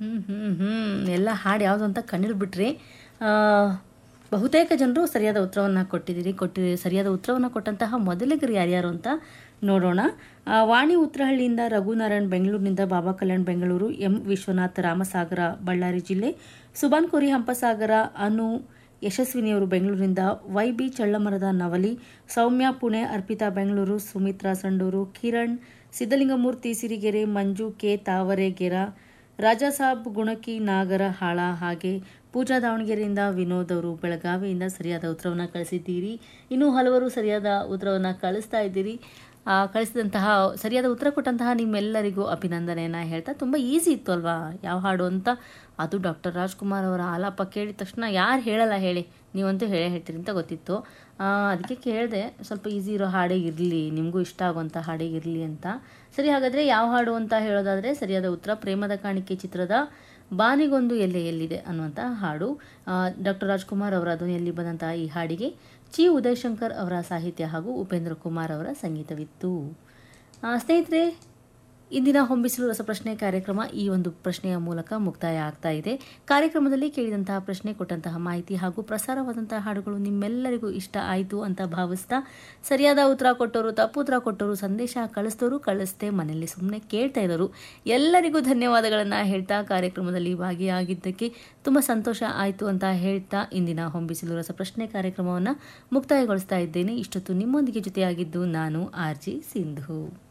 ಹ್ಞೂ ಹ್ಞೂ ಹ್ಞೂ ಎಲ್ಲ ಹಾಡು ಯಾವುದು ಅಂತ ಕಂಡಿಡ್ಬಿಟ್ರಿ ಆ, ಬಹುತೇಕ ಜನರು ಸರಿಯಾದ ಉತ್ತರವನ್ನು ಕೊಟ್ಟಿದ್ದೀರಿ ಕೊಟ್ಟಿ ಸರಿಯಾದ ಉತ್ತರವನ್ನು ಕೊಟ್ಟಂತಹ ಮೊದಲಿಗರು ಯಾರ್ಯಾರು ಅಂತ ನೋಡೋಣ ಆ, ವಾಣಿ ಉತ್ತರಹಳ್ಳಿಯಿಂದ ರಘುನಾರಾಯಣ್ ಬೆಂಗಳೂರಿನಿಂದ ಬಾಬಾ ಕಲ್ಯಾಣ್ ಬೆಂಗಳೂರು ಎಂ ವಿಶ್ವನಾಥ್ ರಾಮಸಾಗರ ಬಳ್ಳಾರಿ ಜಿಲ್ಲೆ ಸುಬಾನ್ ಕೋರಿ ಹಂಪಸಾಗರ ಅನು ಯಶಸ್ವಿನಿಯವರು ಬೆಂಗಳೂರಿನಿಂದ Y B Challamarada Navali Soumya Pune Arpita Bengaluru Sumitra Sandur Kiran Siddalingamurthy Sirigere Manju K Tavaregere Rajasab Gunaki Nagarahala ಹಾಗೆ ಪೂಜಾ ದಾವಣಗೆರೆಯಿಂದ ವಿನೋದ್ ಅವರು ಬೆಳಗಾವಿಯಿಂದ ಸರಿಯಾದ ಉತ್ತರವನ್ನು ಕಳಿಸಿದ್ದೀರಿ ಇನ್ನೂ ಹಲವರು ಸರಿಯಾದ ಉತ್ತರವನ್ನು ಕಳಿಸ್ತಾ ಇದ್ದೀರಿ ಆ, ಕಳಿಸಿದಂತಹ ಸರಿಯಾದ ಉತ್ತರ ಕೊಟ್ಟಂತಹ ನಿಮ್ಮೆಲ್ಲರಿಗೂ ಅಭಿನಂದನೆಯನ್ನು ಹೇಳ್ತಾ ತುಂಬ ಈಸಿ ಇತ್ತು ಅಲ್ವಾ ಯಾವ ಹಾಡು ಅಂತ ಅದು ಡಾಕ್ಟರ್ ರಾಜ್ಕುಮಾರ್ ಅವರ ಆಲಾಪ ಕೇಳಿದ ತಕ್ಷಣ ಯಾರು ಹೇಳಲ್ಲ ಹೇಳಿ ನೀವಂತೂ ಹೇಳೇ ಹೇಳ್ತೀರಿ ಅಂತ ಗೊತ್ತಿತ್ತು ಆ, ಅದಕ್ಕೆ ಕೇಳಿದೆ ಸ್ವಲ್ಪ ಈಸಿ ಇರೋ ಹಾಡೇ ಇರಲಿ ನಿಮಗೂ ಇಷ್ಟ ಆಗುವಂಥ ಹಾಡೇ ಇರಲಿ ಅಂತ ಸರಿ ಹಾಗಾದರೆ ಯಾವ ಹಾಡು ಅಂತ ಹೇಳೋದಾದರೆ ಸರಿಯಾದ ಉತ್ತರ ಪ್ರೇಮದ ಕಾಣಿಕೆ ಚಿತ್ರದ ಬಾನಿಗೊಂದು ಎಲ್ಲೆ ಎಲ್ಲಿದೆ ಅನ್ನುವಂಥ ಹಾಡು ಡಾಕ್ಟರ್ ರಾಜ್ಕುಮಾರ್ ಅವರ ಧ್ವನಿಯಲ್ಲಿ ಬಂದಂತಹ ಈ ಹಾಡಿಗೆ ಚಿ ಉದಯಶಂಕರ್ ಅವರ ಸಾಹಿತ್ಯ ಹಾಗೂ ಉಪೇಂದ್ರ ಕುಮಾರ್ ಅವರ ಸಂಗೀತವಿತ್ತು ಆ, ಸ್ನೇಹಿತರೆ ಇಂದಿನ ಹೊಂಬಿಸಿಲು ರಸಪ್ರಶ್ನೆ ಕಾರ್ಯಕ್ರಮ ಈ ಒಂದು ಪ್ರಶ್ನೆಯ ಮೂಲಕ ಮುಕ್ತಾಯ ಆಗ್ತಾ ಇದೆ ಕಾರ್ಯಕ್ರಮದಲ್ಲಿ ಕೇಳಿದಂತಹ ಪ್ರಶ್ನೆ ಕೊಟ್ಟಂತಹ ಮಾಹಿತಿ ಹಾಗೂ ಪ್ರಸಾರವಾದಂತಹ ಹಾಡುಗಳು ನಿಮ್ಮೆಲ್ಲರಿಗೂ ಇಷ್ಟ ಆಯಿತು ಅಂತ ಭಾವಿಸ್ತಾ ಸರಿಯಾದ ಉತ್ತರ ಕೊಟ್ಟವರು ತಪ್ಪು ಉತ್ತರ ಕೊಟ್ಟವರು ಸಂದೇಶ ಕಳಿಸಿದವರು ಕಳಿಸ್ದೆ ಮನೆಯಲ್ಲಿ ಸುಮ್ಮನೆ ಕೇಳ್ತಾ ಇರೋರು ಎಲ್ಲರಿಗೂ ಧನ್ಯವಾದಗಳನ್ನು ಹೇಳ್ತಾ ಕಾರ್ಯಕ್ರಮದಲ್ಲಿ ಭಾಗಿಯಾಗಿದ್ದಕ್ಕೆ ತುಂಬ ಸಂತೋಷ ಆಯಿತು ಅಂತ ಹೇಳ್ತಾ ಇಂದಿನ ಹೊಂಬಿಸಿಲು ರಸಪ್ರಶ್ನೆ ಕಾರ್ಯಕ್ರಮವನ್ನು ಮುಕ್ತಾಯಗೊಳಿಸ್ತಾ ಇದ್ದೇನೆ ಇಷ್ಟೊತ್ತು ನಿಮ್ಮೊಂದಿಗೆ ಜೊತೆಯಾಗಿದ್ದು ನಾನು ಆರ್ ಜಿ ಸಿಂಧು